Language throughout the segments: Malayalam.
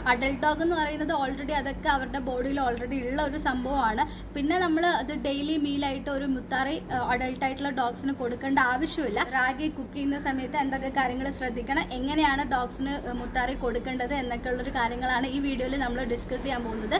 അഡൽട്ട് ഡോഗ് എന്ന് പറയുന്നത് ഓൾറെഡി അതൊക്കെ അവരുടെ ബോഡിയിൽ ഓൾറെഡി ഉള്ള ഒരു സംഭവമാണ് പിന്നെ നമ്മൾ അത് ഡെയിലി മീലായിട്ട് ഒരു മുത്താറി അഡൽട്ട് ആയിട്ടുള്ള ഡോഗ്സിന് കൊടുക്കേണ്ട ആവശ്യമില്ല റാഗി കുക്ക് ചെയ്യുന്ന സമയത്ത് എന്തൊക്കെ കാര്യങ്ങൾ ശ്രദ്ധിക്കണം എങ്ങനെയാണ് ഡോഗ്സിന് മുത്താറി കൊടുക്കേണ്ടത് എന്നൊക്കെ ഉള്ളൊരു കാര്യങ്ങളാണ് ഈ വീഡിയോയിൽ നമ്മൾ ഡിസ്കസ് ചെയ്യാൻ പോകുന്നത്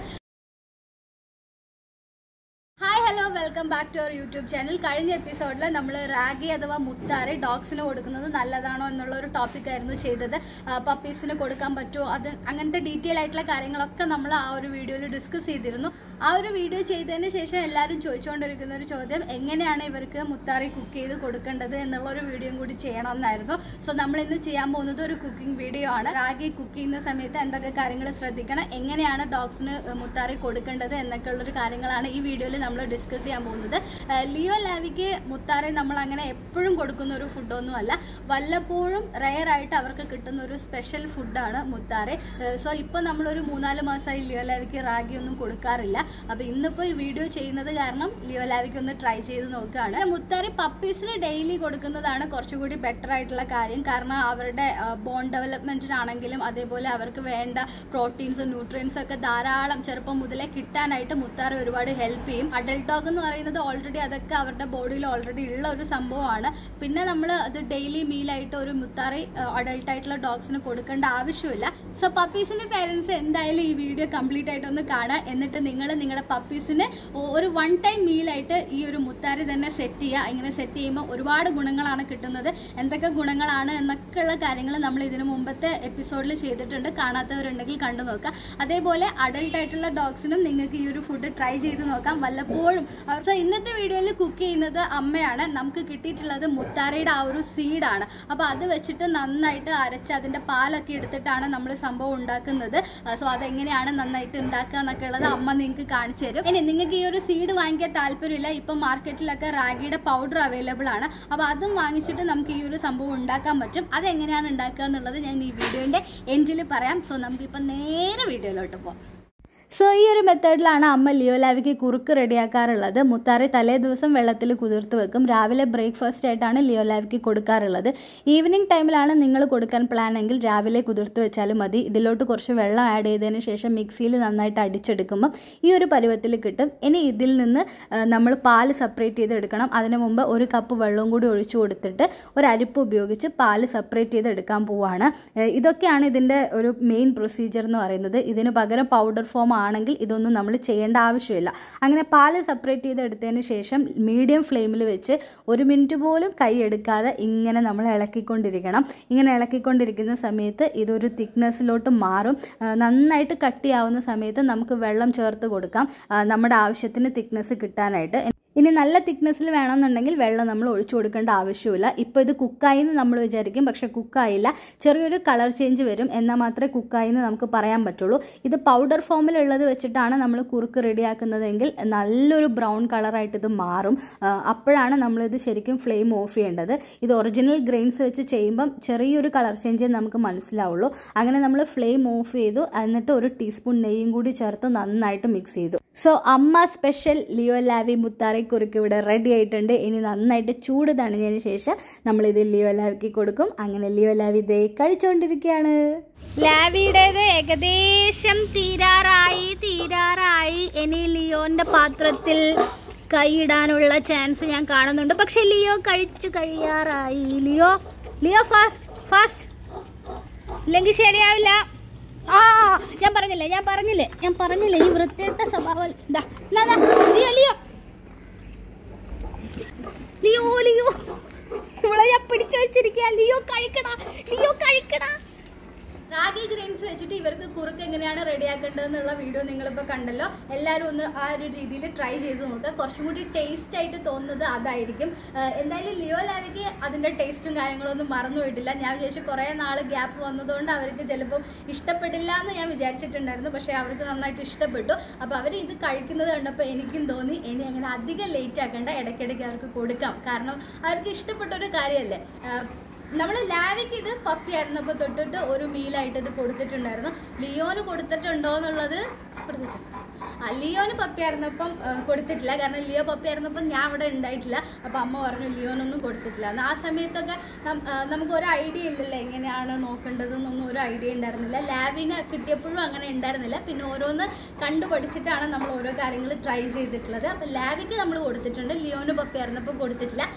hi hello welcome back to our YouTube channel കഴിഞ്ഞ എപ്പിസോഡിൽ നമ്മൾ റാഗി അഥവാ മുത്താറി ഡോഗ്സിന് കൊടുക്കുന്നത് നല്ലതാണോ എന്നുള്ള ഒരു ടോപ്പിക് ആയിരുന്നു ചെയ്തത് പപ്പീസിന് കൊടുക്കാൻ പറ്റുമോ അത് അങ്ങനത്തെ ഡീറ്റെയിൽ ആയിട്ടുള്ള കാര്യങ്ങളൊക്കെ നമ്മൾ ആ ഒരു വീഡിയോയിൽ ഡിസ്കസ് ചെയ്തിരുന്നു ആ ഒരു വീഡിയോ ചെയ്തതിന് ശേഷം എല്ലാവരും ചോദിച്ചുകൊണ്ടിരിക്കുന്ന ഒരു ചോദ്യം എങ്ങനെയാണ് ഇവർക്ക് മുത്താറി കുക്ക് ചെയ്ത് കൊടുക്കേണ്ടത് എന്നുള്ള ഒരു വീഡിയോയും കൂടി ചെയ്യണമെന്നായിരുന്നു സോ നമ്മൾ ഇന്ന് ചെയ്യാൻ പോകുന്നത് ഒരു കുക്കിംഗ് വീഡിയോ ആണ് റാഗി കുക്ക് ചെയ്യുന്ന സമയത്ത് എന്തൊക്കെ കാര്യങ്ങൾ ശ്രദ്ധിക്കണം എങ്ങനെയാണ് ഡോഗ്സിന് മുത്താറി കൊടുക്കേണ്ടത് എന്നൊക്കെ ഉള്ളൊരു കാര്യങ്ങളാണ് ഈ വീഡിയോയിൽ നമ്മൾ ഡിസ്കസ് ചെയ്യാൻ പോകുന്നത് ഏഹ് ലിയോ ലാവിക്ക് മുത്താറി നമ്മൾ അങ്ങനെ എപ്പോഴും കൊടുക്കുന്ന ഒരു ഫുഡൊന്നും അല്ല വല്ലപ്പോഴും റെയർ ആയിട്ട് അവർക്ക് കിട്ടുന്ന ഒരു സ്പെഷ്യൽ ഫുഡാണ് മുത്താറി സോ ഇപ്പോൾ നമ്മളൊരു മൂന്നാല് മാസമായി ലിയോ ലാവിക്ക് റാഗി ഒന്നും കൊടുക്കാറില്ല അപ്പോൾ ഇന്നിപ്പോൾ ഈ വീഡിയോ ചെയ്യുന്നത് കാരണം ലിയോ ലാവിക്ക് ഒന്ന് ട്രൈ ചെയ്ത് നോക്കുകയാണ് മുത്താറി പപ്പീസിന് ഡെയിലി കൊടുക്കുന്നതാണ് കുറച്ചുകൂടി ബെറ്റർ ആയിട്ടുള്ള കാര്യം കാരണം അവരുടെ ബോൺ ഡെവലപ്മെന്റിനാണെങ്കിലും അതേപോലെ അവർക്ക് വേണ്ട പ്രോട്ടീൻസും ന്യൂട്രിയൻസും ഒക്കെ ധാരാളം ചെറുപ്പം മുതലേ കിട്ടാനായിട്ട് മുത്താറി ഒരുപാട് ഹെൽപ്പ് ചെയ്യും അഡൽട്ട് ഡോഗ് എന്ന് പറയുന്നത് ഓൾറെഡി അതൊക്കെ അവരുടെ ബോഡിയിൽ ഓൾറെഡി ഉള്ള ഒരു സംഭവമാണ് പിന്നെ നമ്മൾ അത് ഡെയിലി മീലായിട്ട് ഒരു മുത്താറി അഡൽട്ട് ആയിട്ടുള്ള ഡോഗ്സിന് കൊടുക്കേണ്ട ആവശ്യമില്ല സോ പപ്പീസിന്റെ പേരൻസ് എന്തായാലും ഈ വീഡിയോ കംപ്ലീറ്റ് ആയിട്ട് ഒന്ന് കാണുക എന്നിട്ട് നിങ്ങൾ നിങ്ങളുടെ പപ്പീസിന് ഒരു വൺ ടൈം മീലായിട്ട് ഈ ഒരു മുത്താരി തന്നെ സെറ്റ് ചെയ്യുക ഇങ്ങനെ സെറ്റ് ചെയ്യുമ്പോൾ ഒരുപാട് ഗുണങ്ങളാണ് കിട്ടുന്നത് എന്തൊക്കെ ഗുണങ്ങളാണ് എന്നൊക്കെയുള്ള കാര്യങ്ങൾ നമ്മൾ ഇതിനു മുമ്പത്തെ എപ്പിസോഡിൽ ചെയ്തിട്ടുണ്ട് കാണാത്തവരുണ്ടെങ്കിൽ കണ്ടു നോക്കുക അതേപോലെ അഡൽട്ട് ആയിട്ടുള്ള ഡോഗ്സിനും നിങ്ങൾക്ക് ഈ ഒരു ഫുഡ് ട്രൈ ചെയ്ത് നോക്കാം വല്ലപ്പോഴും സോ ഇന്നത്തെ വീഡിയോയിൽ കുക്ക് ചെയ്യുന്നത് അമ്മയാണ് നമുക്ക് കിട്ടിയിട്ടുള്ളത് മുത്താരയുടെ ആ ഒരു സീഡാണ് അപ്പോൾ അത് വെച്ചിട്ട് നന്നായിട്ട് അരച്ച് അതിൻ്റെ പാലൊക്കെ എടുത്തിട്ടാണ് നമ്മൾ സംഭവം ഉണ്ടാക്കുന്നത് സോ അതെങ്ങനെയാണ് നന്നായിട്ട് ഉണ്ടാക്കുക എന്നൊക്കെ ഉള്ളത് അമ്മ നിങ്ങൾക്ക് കാണിച്ചു തരും ഇനി നിങ്ങൾക്ക് ഈ ഒരു സീഡ് വാങ്ങിക്കാൻ താല്പര്യമില്ല ഇപ്പം മാർക്കറ്റിലൊക്കെ റാഗിയുടെ പൗഡർ അവൈലബിൾ ആണ് അപ്പോൾ അതും വാങ്ങിച്ചിട്ട് നമുക്ക് ഈ ഒരു സംഭവം ഉണ്ടാക്കാൻ പറ്റും അതെങ്ങനെയാണ് ഉണ്ടാക്കുക എന്നുള്ളത് ഞാൻ ഈ വീഡിയോൻ്റെ എൻഡിൽ പറയാം സോ നമുക്കിപ്പം നേരെ വീഡിയോയിലോട്ട് പോകാം സോ ഈ ഒരു മെത്തേഡിലാണ് അമ്മ ലിയോലാവിക്ക് കുറുക്ക് റെഡിയാക്കാറുള്ളത് മുത്താറി തലേ ദിവസം വെള്ളത്തിൽ കുതിർത്ത് വെക്കും രാവിലെ ബ്രേക്ക്ഫാസ്റ്റ് ആയിട്ടാണ് ലിയോലാവിക്ക് കൊടുക്കാറുള്ളത് ഈവനിങ് ടൈമിലാണ് നിങ്ങൾ കൊടുക്കാൻ പ്ലാൻ എങ്കിൽ രാവിലെ കുതിർത്ത് വെച്ചാലും മതി ഇതിലോട്ട് കുറച്ച് വെള്ളം ആഡ് ചെയ്തതിന് ശേഷം മിക്സിയിൽ നന്നായിട്ട് അടിച്ചെടുക്കുമ്പം ഈ ഒരു പരുവത്തിൽ കിട്ടും ഇനി ഇതിൽ നിന്ന് നമ്മൾ പാല് സെപ്പറേറ്റ് ചെയ്തെടുക്കണം അതിന് മുമ്പ് ഒരു കപ്പ് വെള്ളവും കൂടി ഒഴിച്ചു കൊടുത്തിട്ട് ഒരു അരിപ്പ് ഉപയോഗിച്ച് പാല് സെപ്പറേറ്റ് ചെയ്തെടുക്കാൻ പോവാണ് ഇതൊക്കെയാണ് ഇതിൻ്റെ ഒരു മെയിൻ പ്രൊസീജിയർ എന്ന് പറയുന്നത് ഇതിന് പകരം പൗഡർ ഫോം ആണെങ്കിൽ ഇതൊന്നും നമ്മൾ ചെയ്യേണ്ട ആവശ്യമില്ല അങ്ങനെ പാല് സെപ്പറേറ്റ് ചെയ്തെടുത്തതിന് ശേഷം മീഡിയം ഫ്ലെയിമിൽ വെച്ച് ഒരു മിനിറ്റ് പോലും കൈ എടുക്കാതെ ഇങ്ങനെ നമ്മൾ ഇളക്കിക്കൊണ്ടിരിക്കണം ഇങ്ങനെ ഇളക്കിക്കൊണ്ടിരിക്കുന്ന സമയത്ത് ഇതൊരു തിക്നെസ്സിലോട്ട് മാറും നന്നായിട്ട് കട്ടിയാവുന്ന സമയത്ത് നമുക്ക് വെള്ളം ചേർത്ത് കൊടുക്കാം നമ്മുടെ ആവശ്യത്തിന് തിക്നെസ് കിട്ടാനായിട്ട് ഇനി നല്ല തിക്നെസ്സിൽ വേണമെന്നുണ്ടെങ്കിൽ വെള്ളം നമ്മൾ ഒഴിച്ചു കൊടുക്കേണ്ട ആവശ്യമില്ല ഇപ്പോൾ ഇത് കുക്കായി എന്ന് നമ്മൾ വിചാരിക്കും പക്ഷേ കുക്കായില്ല ചെറിയൊരു കളർ ചേഞ്ച് വരും എന്നാൽ മാത്രമേ കുക്കായി എന്ന് നമുക്ക് പറയാൻ പറ്റുള്ളൂ ഇത് പൗഡർ ഫോമിലുള്ളത് വെച്ചിട്ടാണ് നമ്മൾ കുറുക്ക് റെഡിയാക്കുന്നതെങ്കിൽ നല്ലൊരു ബ്രൗൺ കളറായിട്ട് ഇത് മാറും അപ്പോഴാണ് നമ്മളിത് ശരിക്കും ഫ്ലെയിം ഓഫ് ചെയ്യേണ്ടത് ഇത് ഒറിജിനൽ ഗ്രെയിൻസ് വെച്ച് ചെയ്യുമ്പം ചെറിയൊരു കളർ ചേഞ്ച് നമുക്ക് മനസ്സിലാവുള്ളൂ അങ്ങനെ നമ്മൾ ഫ്ലെയിം ഓഫ് ചെയ്തു എന്നിട്ട് ഒരു ടീസ്പൂൺ നെയ്യും കൂടി ചേർത്ത് നന്നായിട്ട് മിക്സ് ചെയ്തു സോ അമ്മ സ്പെഷ്യൽ ലിയോ ലാവി മുത്താറി കുറുക്ക് ഇവിടെ റെഡി ആയിട്ടുണ്ട് ഇനി നന്നായിട്ട് ചൂട് തണിഞ്ഞതിന് ശേഷം നമ്മളിത് ലിയോ ലാവിക്ക് കൊടുക്കും അങ്ങനെ ലിയോ ലാവി ഇതേ കഴിച്ചുകൊണ്ടിരിക്കുകയാണ് ലാവിയുടേത് ഏകദേശം തീരാറായി തീരാറായി ഇനി ലിയോന്റെ പാത്രത്തിൽ കൈയിടാനുള്ള ചാൻസ് ഞാൻ കാണുന്നുണ്ട് പക്ഷെ ലിയോ കഴിച്ചു കഴിയാറായി ലിയോ ലിയോ ഫാസ്റ്റ് ഫാസ്റ്റ് ഇല്ലെങ്കിൽ ശരിയാവില്ല ആ ഞാൻ പറഞ്ഞില്ലേ ഞാൻ പറഞ്ഞില്ലേ ഞാൻ പറഞ്ഞില്ലേ ഈ വൃത്തിയിട്ട സ്വഭാവം ഇതാ ഇതാ, ഇതാ, ലിയോ ലിയോ ലിയോ ലിയോ ഇവളെ ഞാൻ പിടിച്ചു വെച്ചിരിക്കുക ലിയോ കഴിക്കടാ ലിയോ കഴിക്കടാ റാഗി ഗ്രെയിൻസ് വെച്ചിട്ട് ഇവർക്ക് കുറുക്ക് എങ്ങനെയാണ് റെഡിയാക്കേണ്ടതെന്നുള്ള വീഡിയോ നിങ്ങളിപ്പോൾ കണ്ടല്ലോ എല്ലാവരും ഒന്ന് ആ ഒരു രീതിയിൽ ട്രൈ ചെയ്ത് നോക്കുക കുറച്ചും കൂടി ടേസ്റ്റ് ആയിട്ട് തോന്നുന്നത് അതായിരിക്കും ആഹ് എന്തായാലും ലിയോ ലാവിക്ക് അതിൻ്റെ ടേസ്റ്റും കാര്യങ്ങളും ഒന്നും മറന്നു പോയിട്ടില്ല ഞാൻ വിചാരിച്ചു കുറേ നാൾ ഗ്യാപ്പ് വന്നതുകൊണ്ട് അവർക്ക് ചിലപ്പം ഇഷ്ടപ്പെടില്ല എന്ന് ഞാൻ വിചാരിച്ചിട്ടുണ്ടായിരുന്നു പക്ഷേ അവർക്ക് നന്നായിട്ട് ഇഷ്ടപ്പെട്ടു അപ്പോൾ അവർ ഇത് കഴിക്കുന്നത് കണ്ടപ്പോൾ എനിക്കും തോന്നി ഇനി അങ്ങനെ അധികം ലേറ്റ് ആക്കേണ്ട ഇടയ്ക്കിടയ്ക്ക് അവർക്ക് കൊടുക്കാം കാരണം അവർക്ക് ഇഷ്ടപ്പെട്ട ഒരു കാര്യമല്ലേ ആഹ് നമ്മൾ ലാവിക്ക് ഇത് പപ്പി ആയിരുന്നപ്പോൾ തൊട്ടിട്ട് ഒരു മീലായിട്ട് ഇത് കൊടുത്തിട്ടുണ്ടായിരുന്നു ലിയോന് കൊടുത്തിട്ടുണ്ടോ എന്നുള്ളത് കൊടുത്തിട്ടുണ്ട് ആ ലിയോന് പപ്പി ആയിരുന്നപ്പം ആ, കൊടുത്തിട്ടില്ല കാരണം ലിയോ പപ്പി ആയിരുന്നപ്പം ഞാൻ അവിടെ ഉണ്ടായിട്ടില്ല അപ്പം അമ്മ പറഞ്ഞു ലിയോനൊന്നും കൊടുത്തിട്ടില്ല എന്നാൽ ആ സമയത്തൊക്കെ നം- ആ, നമുക്ക് ഒരു ഐഡിയ ഇല്ലല്ലോ എങ്ങനെയാണ് നോക്കേണ്ടതെന്നൊന്നും ഒരു ഐഡിയ ഉണ്ടായിരുന്നില്ല ലാബിന് കിട്ടിയപ്പോഴും അങ്ങനെ ഉണ്ടായിരുന്നില്ല പിന്നെ ഓരോന്ന് കണ്ടു പഠിച്ചിട്ടാണ് നമ്മൾ ഓരോ കാര്യങ്ങൾ ട്രൈ ചെയ്തിട്ടുള്ളത് അപ്പം ലാബിക്ക് നമ്മൾ കൊടുത്തിട്ടുണ്ട് ലിയോന് പപ്പി ആയിരുന്നപ്പോൾ കൊടുത്തിട്ടില്ല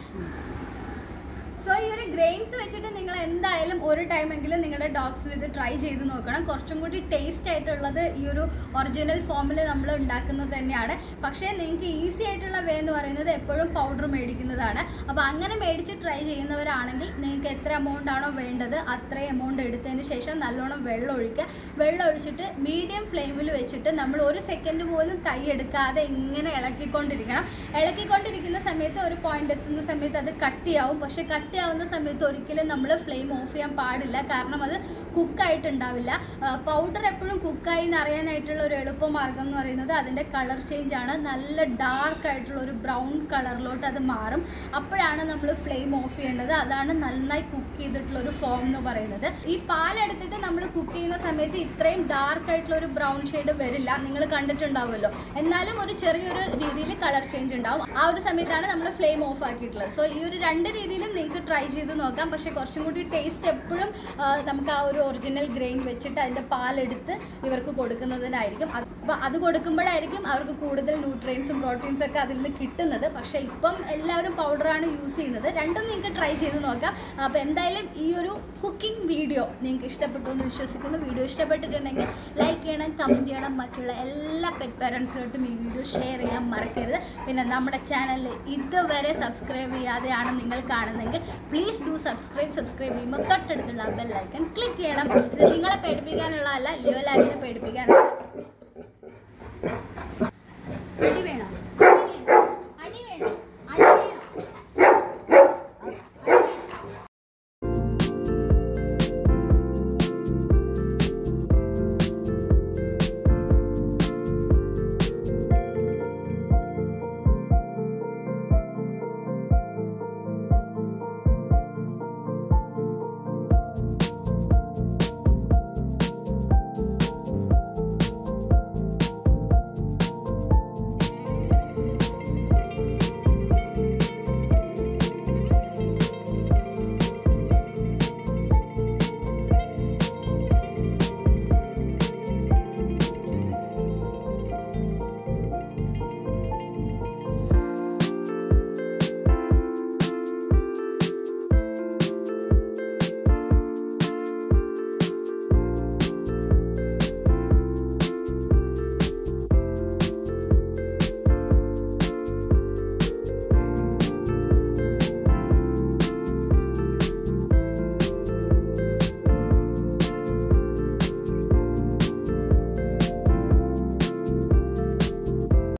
സോ ഈ ഒരു ഗ്രെയിൻസ് വെച്ചിട്ട് നിങ്ങൾ എന്തായാലും ഒരു ടൈമെങ്കിലും നിങ്ങളുടെ ഡോഗ്സിന് ഇത് ട്രൈ ചെയ്ത് നോക്കണം കുറച്ചും കൂടി ടേസ്റ്റ് ആയിട്ടുള്ളത് ഈ ഒരു ഒറിജിനൽ ഫോമിൽ നമ്മൾ ഉണ്ടാക്കുന്നത് തന്നെയാണ് പക്ഷേ നിങ്ങൾക്ക് ഈസി ആയിട്ടുള്ള വേ എന്ന് പറയുന്നത് എപ്പോഴും പൗഡർ മേടിക്കുന്നതാണ് അപ്പോൾ അങ്ങനെ മേടിച്ച് ട്രൈ ചെയ്യുന്നവരാണെങ്കിൽ നിങ്ങൾക്ക് എത്ര എമൗണ്ട് ആണോ വേണ്ടത് അത്രയും എമൗണ്ട് എടുത്തതിന് ശേഷം നല്ലോണം വെള്ളം ഒഴിക്കുക വെള്ളം ഒഴിച്ചിട്ട് മീഡിയം ഫ്ലെയിമിൽ വെച്ചിട്ട് നമ്മൾ ഒരു സെക്കൻഡ് പോലും കൈ എടുക്കാതെ ഇങ്ങനെ ഇളക്കിക്കൊണ്ടിരിക്കണം ഇളക്കിക്കൊണ്ടിരിക്കുന്ന സമയത്ത് ഒരു പോയിന്റ് എത്തുന്ന സമയത്ത് അത് കട്ടിയാവും പക്ഷെ കട്ടിയാവുന്ന സമയത്ത് ഒരിക്കലും നമ്മൾ ഫ്ലെയിം ഓഫ് ചെയ്യാൻ പാടില്ല കാരണം അത് കുക്കായിട്ടുണ്ടാവില്ല പൗഡർ എപ്പോഴും കുക്കായി എന്ന് അറിയാനായിട്ടുള്ള ഒരു എളുപ്പമാർഗം എന്ന് പറയുന്നത് അതിൻ്റെ കളർ ചേഞ്ച് ആണ് നല്ല ഡാർക്ക് ആയിട്ടുള്ള ഒരു ബ്രൗൺ കളറിലോട്ട് അത് മാറും അപ്പോഴാണ് നമ്മൾ ഫ്ലെയിം ഓഫ് ചെയ്യേണ്ടത് അതാണ് നന്നായി കുക്ക് ചെയ്തിട്ടുള്ള ഒരു ഫോം എന്ന് പറയുന്നത് ഈ പാലെടുത്തിട്ട് നമ്മൾ കുക്ക് ചെയ്യുന്ന സമയത്ത് ഇത്രയും ഡാർക്ക് ആയിട്ടുള്ള ഒരു ബ്രൗൺ ഷെയ്ഡ് വരില്ല നിങ്ങൾ കണ്ടിട്ടുണ്ടാവുമല്ലോ എന്നാലും ഒരു ചെറിയൊരു രീതിയിൽ കളർ ചേഞ്ച് ഉണ്ടാവും ആ ഒരു സമയത്താണ് നമ്മൾ ഫ്ലെയിം ഓഫ് ആക്കിയിട്ടുള്ളത് സോ ഈ ഒരു രണ്ട് രീതിയിലും നിങ്ങൾക്ക് ട്രൈ ചെയ്ത് നോക്കാം പക്ഷേ കുറച്ചും കൂടി ടേസ്റ്റ് എപ്പോഴും ആ, നമുക്ക് ആ ഒരു ഒറിജിനൽ ഗ്രെയിൻ വെച്ചിട്ട് അതിൻ്റെ പാലെടുത്ത് ഇവർക്ക് കൊടുക്കുന്നതിനായിരിക്കും അപ്പോൾ അത് കൊടുക്കുമ്പോഴായിരിക്കും അവർക്ക് കൂടുതൽ ന്യൂട്രിയൻസും പ്രോട്ടീൻസും ഒക്കെ അതിൽ നിന്ന് കിട്ടുന്നത് പക്ഷേ ഇപ്പം എല്ലാവരും പൗഡറാണ് യൂസ് ചെയ്യുന്നത് രണ്ടും നിങ്ങൾക്ക് ട്രൈ ചെയ്ത് നോക്കാം അപ്പോൾ എന്തായാലും ഈ ഒരു കുക്കിംഗ് വീഡിയോ നിങ്ങൾക്ക് ഇഷ്ടപ്പെട്ടു എന്ന് വിശ്വസിക്കുന്നു വീഡിയോ ഇഷ്ടപ്പെട്ടിട്ടുണ്ടെങ്കിൽ ലൈക്ക് ചെയ്യണം കമൻറ്റ് ചെയ്യണം മറ്റുള്ള എല്ലാ പെറ്റ് പാരൻസിലോട്ടും ഈ വീഡിയോ ഷെയർ ചെയ്യാൻ മറക്കരുത് പിന്നെ നമ്മുടെ ചാനലിൽ ഇതുവരെ സബ്സ്ക്രൈബ് ചെയ്യാതെയാണ് നിങ്ങൾ കാണുന്നതെങ്കിൽ പ്ലീസ് ഡു സബ്സ്ക്രൈബ് സബ്സ്ക്രൈബ് ചെയ്യുമ്പോൾ തൊട്ടടുത്തുള്ള ബെല്ലൈക്കൺ ക്ലിക്ക് ചെയ്യണം ഇത് നിങ്ങളെ പേടിപ്പിക്കാനുള്ള അല്ല ലിയോ ലാബിനെ പേടിപ്പിക്കാനുള്ള